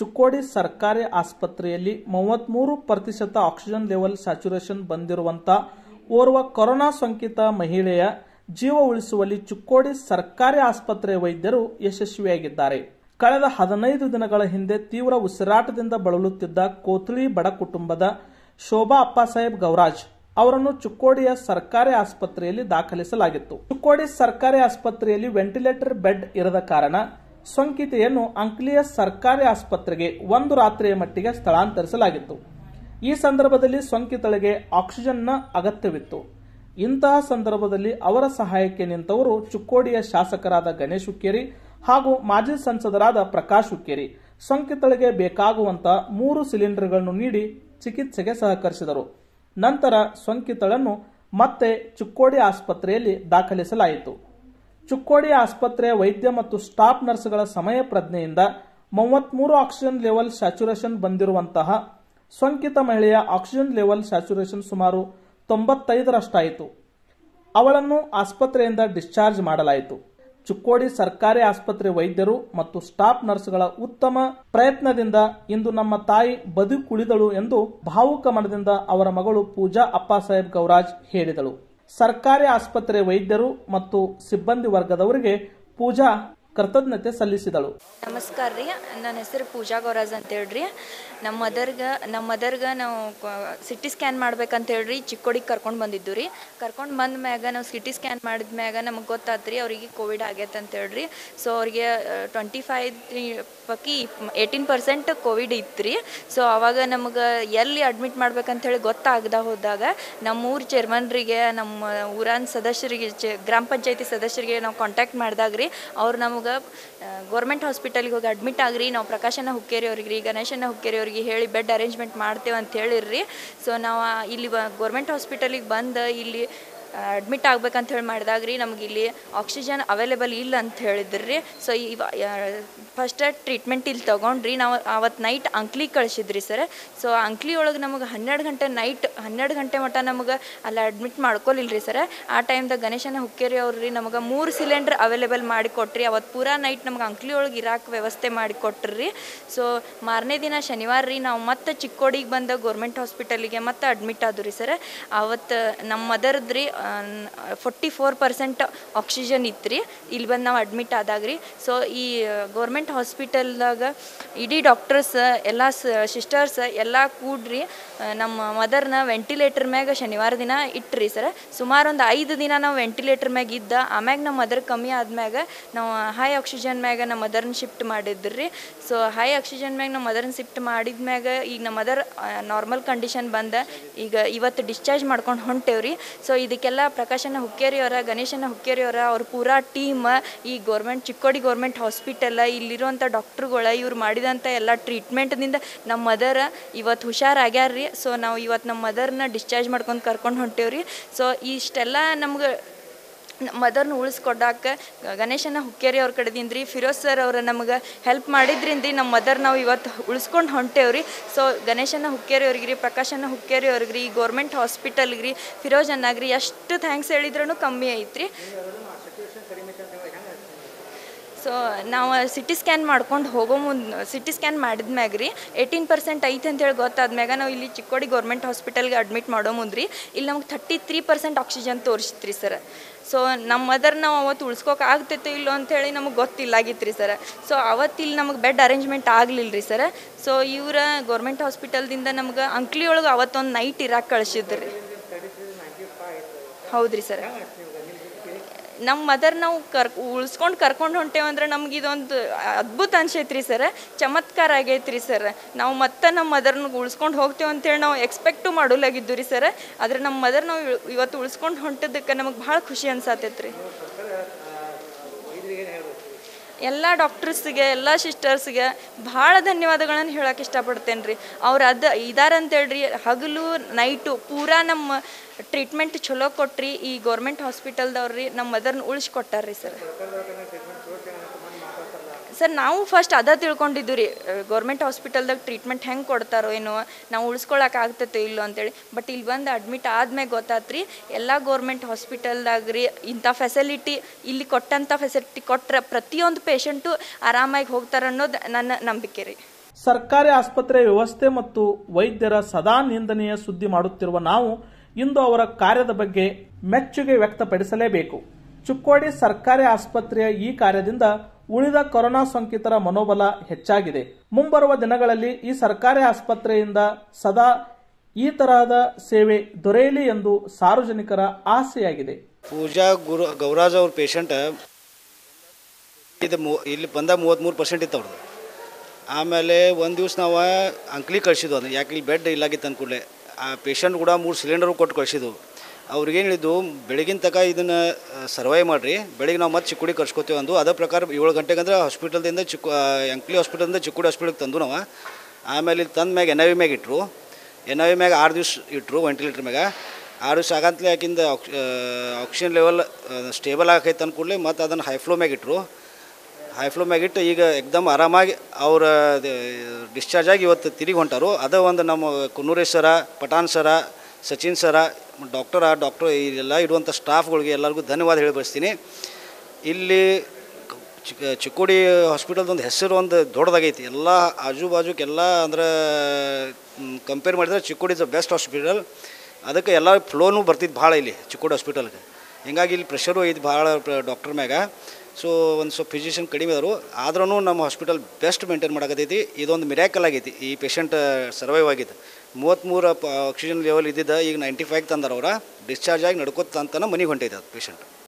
ಚಿಕ್ಕೋಡಿ ಸರ್ಕಾರಿ ಆಸ್ಪತ್ರೆಯಲ್ಲಿ ಮೂವತ್ಮೂರು ಪ್ರತಿಶತ ಆಕ್ಸಿಜನ್ ಲೆವೆಲ್ ಸ್ಯಾಚುರೇಷನ್ ಬಂದಿರುವಂತ ಓರ್ವ ಕೊರೋನಾ ಸೋಂಕಿತ ಮಹಿಳೆಯ ಜೀವ ಉಳಿಸುವಲ್ಲಿ ಚಿಕ್ಕೋಡಿ ಸರ್ಕಾರಿ ಆಸ್ಪತ್ರೆ ವೈದ್ಯರು ಯಶಸ್ವಿಯಾಗಿದ್ದಾರೆ ಕಳೆದ ಹದಿನೈದು ದಿನಗಳ ಹಿಂದೆ ತೀವ್ರ ಉಸಿರಾಟದಿಂದ ಬಳಲುತ್ತಿದ್ದ ಕೋಥಳಿ ಬಡ ಕುಟುಂಬದ ಶೋಭಾ ಅಪ್ಪಾಸಾಹೇಬ್ ಗೌರಾಜ್ ಅವರನ್ನು ಚಿಕ್ಕೋಡಿಯ ಸರ್ಕಾರಿ ಆಸ್ಪತ್ರೆಯಲ್ಲಿ ದಾಖಲಿಸಲಾಗಿತ್ತು ಚಿಕ್ಕೋಡಿ ಸರ್ಕಾರಿ ಆಸ್ಪತ್ರೆಯಲ್ಲಿ ವೆಂಟಿಲೇಟರ್ ಬೆಡ್ ಇರದ ಕಾರಣ ಸೋಂಕಿತೆಯನ್ನು ಅಂಕ್ಲಿಯ ಸರ್ಕಾರಿ ಆಸ್ಪತ್ರೆಗೆ ಒಂದು ರಾತ್ರಿಯ ಮಟ್ಟಿಗೆ ಸ್ಥಳಾಂತರಿಸಲಾಗಿತ್ತು ಈ ಸಂದರ್ಭದಲ್ಲಿ ಸೋಂಕಿತಳಿಗೆ ಆಕ್ಸಿಜನ್ನ ಅಗತ್ಯವಿತ್ತು ಇಂತಹ ಸಂದರ್ಭದಲ್ಲಿ ಅವರ ಸಹಾಯಕ್ಕೆ ನಿಂತವರು ಚಿಕ್ಕೋಡಿಯ ಶಾಸಕರಾದ ಗಣೇಶ್ ಹುಕ್ಕೇರಿ ಹಾಗೂ ಮಾಜಿ ಸಂಸದರಾದ ಪ್ರಕಾಶ್ ಹುಕ್ಕೇರಿ ಸೋಂಕಿತಳಿಗೆ ಬೇಕಾಗುವಂತ ಮೂರು ಸಿಲಿಂಡರ್ಗಳನ್ನು ನೀಡಿ ಚಿಕಿತ್ಸೆಗೆ ಸಹಕರಿಸಿದರು ನಂತರ ಸೋಂಕಿತಳನ್ನು ಮತ್ತೆ ಚಿಕ್ಕೋಡಿ ಆಸ್ಪತ್ರೆಯಲ್ಲಿ ದಾಖಲಿಸಲಾಯಿತು ಚಿಕ್ಕೋಡಿ ಆಸ್ಪತ್ರೆಯ ವೈದ್ಯ ಮತ್ತು ಸ್ಟಾಫ್ ನರ್ಸ್ಗಳ ಸಮಯ ಪ್ರಜ್ಞೆಯಿಂದ ಮೂವತ್ಮೂರು ಆಕ್ಸಿಜನ್ ಲೆವೆಲ್ ಸ್ಯಾಚುರೇಷನ್ ಬಂದಿರುವಂತಹ ಸೋಂಕಿತ ಮಹಿಳೆಯ ಆಕ್ಸಿಜನ್ ಲೆವೆಲ್ ಸ್ಯಾಚುರೇಷನ್ ಸುಮಾರು ತೊಂಬತ್ತೈದರಷ್ಟಾಯಿತು ಅವಳನ್ನು ಆಸ್ಪತ್ರೆಯಿಂದ ಡಿಸ್ಚಾರ್ಜ್ ಮಾಡಲಾಯಿತು ಚಿಕ್ಕೋಡಿ ಸರ್ಕಾರಿ ಆಸ್ಪತ್ರೆ ವೈದ್ಯರು ಮತ್ತು ಸ್ಟಾಫ್ ನರ್ಸ್ಗಳ ಉತ್ತಮ ಪ್ರಯತ್ನದಿಂದ ಇಂದು ನಮ್ಮ ತಾಯಿ ಬದುಕುಳಿದಳು ಎಂದು ಭಾವುಕ ಮನದಿಂದ ಅವರ ಮಗಳು ಪೂಜಾ ಅಪ್ಪಾಸಾಹೇಬ್ ಗೌರಾಜ್ ಹೇಳಿದಳು ಸರ್ಕಾರಿ ಆಸ್ಪತ್ರೆ ವೈದ್ಯರು ಮತ್ತು ಸಿಬ್ಬಂದಿ ವರ್ಗದವರಿಗೆ ಪೂಜಾ ಕೃತಜ್ಞತೆ ಸಲ್ಲಿಸಿದಳು ನಮಸ್ಕಾರ ರೀ ನನ್ನ ಹೆಸರು ಪೂಜಾ ಗೌರಾಜ್ ಅಂತ ಹೇಳ್ರಿ ನಮ್ಮ ಮದರ್ಗೆ ನಮ್ಮ ಮದರ್ಗೆ ನಾವು ಸಿಟಿ ಸ್ಕ್ಯಾನ್ ಮಾಡ್ಬೇಕಂತ ಹೇಳ್ರಿ ಚಿಕ್ಕೋಡಿಗೆ ಕರ್ಕೊಂಡು ಬಂದಿದ್ದು ರೀ ಕರ್ಕೊಂಡು ಬಂದ ಮ್ಯಾಗ ನಾವು ಸಿಟಿ ಸ್ಕ್ಯಾನ್ ಮಾಡಿದ ಮ್ಯಾಗ ನಮಗೆ ಗೊತ್ತಾತ್ರಿ ರೀ ಅವರಿಗೆ ಕೋವಿಡ್ ಆಗೈತೆ ಅಂತ ಹೇಳ್ರಿ ಸೊ ಅವ್ರಿಗೆ ಟ್ವೆಂಟಿ ಫೈವ್ ಪಕ್ಕಿ ಏಯ್ಟೀನ್ ಪರ್ಸೆಂಟ್ ಕೋವಿಡ್ ಇತ್ತು ರೀ ಸೊ ಅವಾಗ ನಮಗೆ ಎಲ್ಲಿ ಅಡ್ಮಿಟ್ ಮಾಡ್ಬೇಕಂತ ಹೇಳಿ ಗೊತ್ತಾಗದ ಹೋದಾಗ ನಮ್ಮ ಊರ ಚೇರ್ಮನ್ರಿಗೆ ನಮ್ಮ ಊರನ್ ಸದಸ್ಯರಿಗೆ ಚೆ ಗ್ರಾಮ ಪಂಚಾಯತಿ ಸದಸ್ಯರಿಗೆ ನಾವು ಕಾಂಟ್ಯಾಕ್ಟ್ ಮಾಡಿದಾಗ ರೀ ಅವ್ರು ನಮಗೆ ಗೌರ್ಮೆಂಟ್ ಹಾಸ್ಪಿಟಲ್ಗೆ ಹೋಗಿ ಅಡ್ಮಿಟ್ ಆಗ್ರಿ ನಾವು ಪ್ರಕಾಶನ ಹುಕ್ಕೇರಿ ಅವ್ರಿಗೆ ರೀ ಗಣೇಶನ ಹುಕ್ಕೇರಿ ಅವ್ರಿಗೆ ಹೇಳಿ ಬೆಡ್ ಅರೇಂಜ್ಮೆಂಟ್ ಮಾಡ್ತೇವೆ ಅಂತ ಹೇಳಿರ್ರಿ ಸೊ ನಾವು ಇಲ್ಲಿ ಗೌರ್ಮೆಂಟ್ ಹಾಸ್ಪಿಟಲಿಗೆ ಬಂದು ಇಲ್ಲಿ ಅಡ್ಮಿಟ್ ಆಗ್ಬೇಕಂತ ಹೇಳಿ ಮಾಡಿದಾಗ ರೀ ನಮ್ಗೆ ಇಲ್ಲಿ ಆಕ್ಸಿಜನ್ ಅವೈಲೇಬಲ್ ಇಲ್ಲ ಅಂತ ಹೇಳಿದ್ರಿ ರೀ ಸೊ ಇವ ಫಸ್ಟ್ ಟ್ರೀಟ್ಮೆಂಟ್ ಇಲ್ಲಿ ತೊಗೊಂಡ್ರಿ ನಾವು ಅವತ್ತು ನೈಟ್ ಅಂಕ್ಲಿಗೆ ಕಳಿಸಿದ್ರಿ ಸರ್ ಸೊ ಅಂಕ್ಲಿ ಒಳಗೆ ನಮಗೆ ಹನ್ನೆರಡು ಗಂಟೆ ನೈಟ್ ಹನ್ನೆರಡು ಗಂಟೆ ಮಟ್ಟ ನಮಗೆ ಅಲ್ಲಿ ಅಡ್ಮಿಟ್ ಮಾಡ್ಕೊಲಿಲ್ರಿ ಸರ್ ಆ ಟೈಮ್ದಾಗ ಗಣೇಶನ ಹುಕ್ಕೇರಿ ಅವ್ರು ರೀ ನಮಗೆ ಮೂರು ಸಿಲಿಂಡರ್ ಅವೈಲೇಬಲ್ ಮಾಡಿ ಕೊಟ್ರಿ ಅವತ್ತು ಪೂರಾ ನೈಟ್ ನಮ್ಗೆ ಅಂಕ್ಲಿ ಒಳಗೆ ಇರಾಕ ವ್ಯವಸ್ಥೆ ಮಾಡಿ ಕೊಟ್ರಿ ಸೊ ಮಾರನೇ ದಿನ ಶನಿವಾರ ರೀ ನಾವು ಮತ್ತೆ ಚಿಕ್ಕೋಡಿಗೆ ಬಂದ ಗೌರ್ಮೆಂಟ್ ಹಾಸ್ಪಿಟಲಿಗೆ ಮತ್ತೆ ಅಡ್ಮಿಟ್ ಆದು ರೀ ಸರ್ ಅವತ್ತು ನಮ್ಮ ಮದರ್ದು ರೀ ಫೋರ್ಟಿ ಫೋರ್ ಪರ್ಸೆಂಟ್ ಆಕ್ಸಿಜನ್ ಇತ್ತು ರೀ ಇಲ್ಲಿ ಬಂದು ನಾವು ಅಡ್ಮಿಟ್ ಆದಾಗ ರೀ ಸೊ ಈ ಗೌರ್ಮೆಂಟ್ ಹಾಸ್ಪಿಟಲ್ದಾಗ ಇಡೀ ಡಾಕ್ಟರ್ಸ್ ಎಲ್ಲ ಸಿಸ್ಟರ್ಸ್ ಎಲ್ಲ ಕೂಡ್ರಿ ನಮ್ಮ ಮದರ್ನ ವೆಂಟಿಲೇಟರ್ ಮ್ಯಾಗ ಶನಿವಾರ ದಿನ ಇಟ್ರಿ ಸರ್ ಸುಮಾರು ಒಂದು ಐದು ದಿನ ನಾವು ವೆಂಟಿಲೇಟರ್ ಮ್ಯಾಗ ಇದ್ದ ಆಮ್ಯಾಗ ನಮ್ಮ ಮದರ್ ಕಮ್ಮಿ ಆದ್ಮ್ಯಾಗ ನಾವು ಹೈ ಆಕ್ಸಿಜನ್ ಮ್ಯಾಗ ನಮ್ಮ ಮದರ್ನ ಶಿಫ್ಟ್ ಮಾಡಿದ್ರಿ ರೀ ಸೊ ಹೈ ಆಕ್ಸಿಜನ್ ಮ್ಯಾಗ ನಮ್ಮ ಮದರ್ನ ಶಿಫ್ಟ್ ಮಾಡಿದ್ಮ್ಯಾಗ ಈಗ ನಮ್ಮ ಮದರ್ ನಾರ್ಮಲ್ ಕಂಡೀಷನ್ ಬಂದ ಈಗ ಇವತ್ತು ಡಿಸ್ಚಾರ್ಜ್ ಮಾಡ್ಕೊಂಡು ಹೊಂಟೇವ್ರಿ ಸೊ ಇದಕ್ಕೆಲ್ಲ ಪ್ರಕಾಶನ ಹುಕ್ಕೇರಿಯವರ ಗಣೇಶನ ಹುಕ್ಕೇರಿಯವರ ಅವ್ರ ಪೂರಾ ಟೀಮ್ ಈ ಗೌರ್ಮೆಂಟ್ ಚಿಕ್ಕೋಡಿ ಗೌರ್ಮೆಂಟ್ ಹಾಸ್ಪಿಟಲ್ ಇಲ್ಲಿರುವಂಥ ಡಾಕ್ಟ್ರುಗಳ ಇವ್ರು ಮಾಡಿದಂಥ ಎಲ್ಲ ಟ್ರೀಟ್ಮೆಂಟ್ದಿಂದ ನಮ್ಮ ಮದರ್ ಇವತ್ತು ಹುಷಾರಾಗ್ಯಾರ ಸೊ ನಾವು ಇವತ್ತು ನಮ್ಮ ಮದರ್ನ ಡಿಸ್ಚಾರ್ಜ್ ಮಾಡ್ಕೊಂಡು ಕರ್ಕೊಂಡು ಹೊಂಟೇವ್ರಿ ಸೊ ಇಷ್ಟೆಲ್ಲ ನಮ್ಗೆ ಮದರ್ನ ಉಳಿಸ್ಕೊಡಾಕ ಗಣೇಶನ ಹುಕ್ಕೇರಿ ಅವ್ರ ಕಡೆದಿಂದ ರೀ ಫಿರೋಜ್ ಸರ್ ಅವ್ರು ನಮಗೆ ಹೆಲ್ಪ್ ಮಾಡಿದ್ರಿಂದ ನಮ್ಮ ಮದರ್ ನಾವು ಇವತ್ತು ಉಳಿಸ್ಕೊಂಡು ಹೊಂಟೇವ್ರಿ ಸೊ ಗಣೇಶನ ಹುಕ್ಕೇರಿ ಅವ್ರಿಗೆ ರೀ ಪ್ರಕಾಶನ ಹುಕ್ಕೇರಿ ಅವ್ರಿಗೆ ರೀ ಗೌರ್ಮೆಂಟ್ ಹಾಸ್ಪಿಟಲ್ಗೆ ರೀ ಫಿರೋಜ್ ಅನ್ನಾಗ್ರಿ ಎಷ್ಟು ಥ್ಯಾಂಕ್ಸ್ ಹೇಳಿದ್ರೂ ಕಮ್ಮಿ ಐತ್ರಿ ಸೊ ನಾವು ಸಿಟಿ ಸ್ಕ್ಯಾನ್ ಮಾಡ್ಕೊಂಡು ಹೋಗೋ ಮುಂದೆ ಸಿಟಿ ಸ್ಕ್ಯಾನ್ ಮಾಡಿದ್ಮ್ಯಾಗ ರೀ ಏಯ್ಟೀನ್ ಪರ್ಸೆಂಟ್ ಐತೆ ಅಂತೇಳಿ ಗೊತ್ತಾದ್ಮ್ಯಾಗ ನಾವು ಇಲ್ಲಿ ಚಿಕ್ಕೋಡಿ ಗೌರ್ಮೆಂಟ್ ಹಾಸ್ಪಿಟಲ್ಗೆ ಅಡ್ಮಿಟ್ ಮಾಡೋ ಮುಂದೆ ರೀ ಇಲ್ಲಿ ನಮ್ಗೆ ಥರ್ಟಿ ತ್ರೀ ಪರ್ಸೆಂಟ್ ಆಕ್ಸಿಜನ್ ತೋರಿಸ್ತ್ರಿ ಸರ್ ಸೊ ನಮ್ಮ ಮದರ್ ನಾವು ಅವತ್ತು ಉಳ್ಸ್ಕೊಕೆ ಆಗ್ತೈತೋ ಇಲ್ಲೋ ಅಂಥೇಳಿ ನಮಗೆ ಗೊತ್ತಿಲ್ಲಾಗಿತ್ತು ರೀ ಸರ್ ಸೊ ಅವತ್ತು ಇಲ್ಲಿ ನಮಗೆ ಬೆಡ್ ಅರೇಂಜ್ಮೆಂಟ್ ಆಗಲಿಲ್ಲ ರೀ ಸರ್ ಸೊ ಇವರ ಗೌರ್ಮೆಂಟ್ ಹಾಸ್ಪಿಟಲ್ದಿಂದ ನಮ್ಗೆ ಅಂಕ್ಲಿ ಒಳಗೆ ಅವತ್ತೊಂದು ನೈಟ್ ಇರಾಕೆ ಕಳಿಸಿದ್ರಿ ಹೌದ್ರಿ ಸರ್ ನಮ್ಮ ಮದರ್ ನಾವು ಕರ್ ಉಳಿಸ್ಕೊಂಡು ಕರ್ಕೊಂಡು ಹೊಂಟೇವಂದ್ರೆ ನಮ್ಗೆ ಇದೊಂದು ಅದ್ಭುತ ಅನ್ಸೈತ್ರಿ ಸರ್ ಚಮತ್ಕಾರ ಆಗೈತ್ರಿ ಸರ್ ನಾವು ಮತ್ತೆ ನಮ್ಮ ಮದರ್ನ ಉಳಿಸ್ಕೊಂಡು ಹೋಗ್ತೇವೆ ಅಂತೇಳಿ ನಾವು ಎಕ್ಸ್ಪೆಕ್ಟು ಮಾಡೋಲಾಗಿದ್ದು ರೀ ಸರ್ ಆದ್ರೆ ನಮ್ಮ ಮದರ್ ನಾವು ಇವತ್ತು ಉಳಿಸ್ಕೊಂಡು ಹೊಂಟದಕ್ಕೆ ನಮಗೆ ಭಾಳ ಖುಷಿ ಅನ್ಸಾತೈತ್ರಿ ಎಲ್ಲ ಡಾಕ್ಟರ್ಸ್ಗೆ ಎಲ್ಲ ಸಿಸ್ಟರ್ಸ್ಗೆ ಭಾಳ ಧನ್ಯವಾದಗಳನ್ನು ಹೇಳಕ್ಕೆ ಇಷ್ಟಪಡ್ತೇನೆ ರೀ ಅವ್ರು ಅದು ಇದಾರೆ ಅಂತೇಳ್ರಿ ಹಗಲು ನೈಟು ಪೂರಾ ನಮ್ಮ ಟ್ರೀಟ್ಮೆಂಟ್ ಚಲೋ ಕೊಟ್ರಿ ಈ ಗೌರ್ಮೆಂಟ್ ಹಾಸ್ಪಿಟಲ್ದವ್ರಿ ನಮ್ಮ ಮದರ್ನ ಉಳಿಸ್ಕೊಟ್ಟಾರ್ರಿ ಸರ್ ಸರ್ ನಾವು ಫಸ್ಟ್ ಅದ ತಿಳ್ಕೊಂಡಿದ್ದು ರೀ ಗೌರ್ಮೆಂಟ್ ಹಾಸ್ಪಿಟಲ್ದಾಗ ಟ್ರೀಟ್ಮೆಂಟ್ ಹೆಂಗೆ ಕೊಡ್ತಾರೋ ಏನೋ ನಾವು ಉಳಿಸ್ಕೊಳಕ್ಕೆ ಆಗ್ತೈತೋ ಇಲ್ಲೋ ಅಂತೇಳಿ ಬಟ್ ಇಲ್ಲಿ ಬಂದು ಅಡ್ಮಿಟ್ ಆದ್ಮೇಲೆ ಗೊತ್ತಾತ್ರಿ ಎಲ್ಲ ಗೌರ್ಮೆಂಟ್ ಹಾಸ್ಪಿಟಲ್ದಾಗ ರೀ ಇಂಥ ಫೆಸಿಲಿಟಿ ಇಲ್ಲಿ ಕೊಟ್ಟಂಥ ಫೆಸಿಲಿಟಿ ಕೊಟ್ಟರೆ ಪ್ರತಿಯೊಂದು ಪೇಷಂಟು ಆರಾಮಾಗಿ ಹೋಗ್ತಾರೆ ಅನ್ನೋದು ನನ್ನ ನಂಬಿಕೆ ರೀ ಸರ್ಕಾರಿ ಆಸ್ಪತ್ರೆ ವ್ಯವಸ್ಥೆ ಮತ್ತು ವೈದ್ಯರ ಸದಾ ನಿಂದನೆಯ ಸುದ್ದಿ ಮಾಡುತ್ತಿರುವ ನಾವು ಇಂದು ಅವರ ಕಾರ್ಯದ ಬಗ್ಗೆ ಮೆಚ್ಚುಗೆ ವ್ಯಕ್ತಪಡಿಸಲೇಬೇಕು ಚುಕ್ಕೋಡಿ ಸರ್ಕಾರಿ ಆಸ್ಪತ್ರೆಯ ಈ ಕಾರ್ಯದಿಂದ ಉಳಿದ ಕೊರೋನಾ ಸೋಂಕಿತರ ಮನೋಬಲ ಹೆಚ್ಚಾಗಿದೆ ಮುಂಬರುವ ದಿನಗಳಲ್ಲಿ ಈ ಸರ್ಕಾರಿ ಆಸ್ಪತ್ರೆಯಿಂದ ಸದಾ ಈ ತರಹದ ಸೇವೆ ದೊರೆಯಲಿ ಎಂದು ಸಾರ್ವಜನಿಕರ ಆಸೆಯಾಗಿದೆ ಪೂಜಾ ಗುರು ಗೌರಾಜ್ ಅವ್ರ ಪೇಷಂಟ್ ಇದು ಮೂ ಇಲ್ಲಿ ಬಂದ ಮೂವತ್ತ್ಮೂರು ಪರ್ಸೆಂಟ್ ಇತ್ತು ಅವ್ರದ್ದು ಆಮೇಲೆ ಒಂದು ದಿವ್ಸ ನಾವು ಅಂಕ್ಲಿ ಕಳಿಸಿದ್ವು ಅದನ್ನ ಯಾಕೆ ಇಲ್ಲಿ ಬೆಡ್ ಇಲ್ಲಾಗಿತ್ತು ಅಂದ್ಕೂಡಲೇ ಆ ಪೇಷಂಟ್ ಕೂಡ ಮೂರು ಸಿಲಿಂಡರು ಕೊಟ್ಟು ಕಳಿಸಿದ್ವು ಅವ್ರಿಗೇನು ಹೇಳಿದ್ದು ಬೆಳಗಿನ ತನಕ ಇದನ್ನು ಸರ್ವೈವ್ ಮಾಡಿರಿ ಬೆಳಿಗ್ಗೆ ನಾವು ಮತ್ತೆ ಚಿಕ್ಕುಡಿ ಕರ್ಸ್ಕೊತೀವಿ ಅಂದು ಅದೇ ಪ್ರಕಾರ ಏಳು ಗಂಟೆಗೆ ಅಂದ್ರೆ ಹಾಸ್ಪಿಟಲ್ದಿಂದ ಚಿಕ್ಕು ಆ, ಅಂಕ್ಲಿ ಹಾಸ್ಪಿಟಲ್ದಿಂದ ಚಿಕ್ಕುಡಿ ಹಾಸ್ಪಿಟಲ್ಗೆ ತಂದು ನಾವು ಆಮೇಲೆ ಇಲ್ಲಿ ತಂದ ಮ್ಯಾಗ ಎನ್ ಐ ವಿ ಮ್ಯಾಗ ಇಟ್ಟರು ಎನ್ ಐ ವಿ ಮ್ಯಾಗ ಆರು ದಿವ್ಸ ಇಟ್ಟರು ವೆಂಟಿಲೇಟರ್ ಮ್ಯಾಗ ಆರು ದಿವ್ಸ ಆಗಂತಲೇ ಯಾಕಿಂದ ಆಕ್ಸಿಜನ್ ಲೆವೆಲ್ ಸ್ಟೇಬಲ್ ಆಗೈತೆ ಅಂದ್ಕೂಡಲೇ ಮತ್ತು ಅದನ್ನು ಹೈ ಫ್ಲೋ ಮ್ಯಾಗ ಇಟ್ಟರು ಹೈ ಫ್ಲೋ ಮ್ಯಾಗಿಟ್ಟು ಈಗ ಎಕ್ದಮ್ ಆರಾಮಾಗಿ ಅವ್ರ ಡಿಸ್ಚಾರ್ಜ್ ಆಗಿ ಇವತ್ತು ತಿರುಗಿ ಹೊಂಟಾರು ಅದೇ ಒಂದು ನಮ್ಮ ಕುನ್ನೂರೇಶ್ sir Pathan sir Sachin sir doctor doctor ಇಲ್ಲೆಲ್ಲ ಇಡುವಂಥ ಸ್ಟಾಫ್ಗಳಿಗೆ ಎಲ್ಲರಿಗೂ ಧನ್ಯವಾದ ಹೇಳಿ ಬಯಸ್ತೀನಿ ಇಲ್ಲಿ ಚಿಕ್ಕ ಚಿಕ್ಕೋಡಿ ಹಾಸ್ಪಿಟಲ್ದೊಂದು ಹೆಸರು ಒಂದು ದೊಡ್ಡದಾಗೈತಿ ಎಲ್ಲ ಆಜು ಬಾಜುಕೆಲ್ಲ ಅಂದ್ರೆ ಕಂಪೇರ್ ಮಾಡಿದ್ರೆ Chikkodi is the best hospital ಅದಕ್ಕೆ ಎಲ್ಲ ಫ್ಲೋನು ಬರ್ತಿದ್ದು ಭಾಳ ಇಲ್ಲಿ ಚಿಕ್ಕೋಡಿ ಹಾಸ್ಪಿಟಲ್ಗೆ ಹಿಂಗಾಗಿ ಇಲ್ಲಿ ಪ್ರೆಷರು ಐತಿ ಭಾಳ ಡಾಕ್ಟರ್ ಮ್ಯಾಗ ಸೊ ಒಂದು ಸ್ವಲ್ಪ ಫಿಸಿಷಿಯನ್ ಕಡಿಮೆ ಅದಾರು ಆದ್ರೂ ನಮ್ಮ ಹಾಸ್ಪಿಟಲ್ ಬೆಸ್ಟ್ ಮೇಂಟೈನ್ ಮಾಡಕತ್ತೈತಿ ಇದೊಂದು ಮಿರಾಕಲ್ ಆಗೈತಿ ಈ ಪೇಷಂಟ್ ಸರ್ವೈವ್ ಆಗಿದ್ದು ಮೂವತ್ತ್ಮೂರು ಆಕ್ಸಿಜನ್ ಲೆವೆಲ್ ಇದ್ದಿದ್ದ ಈಗ ನೈಂಟಿ ಫೈವ್ ತಂದಾರ ಅವ್ರ ಡಿಸ್ಚಾರ್ಜ್ ಆಗಿ ನಡ್ಕೋತ ಅಂತಾನೆ ಮನೆಗೆ ಹೊಂಟೈತೆ ಅದು ಪೇಷಂಟ್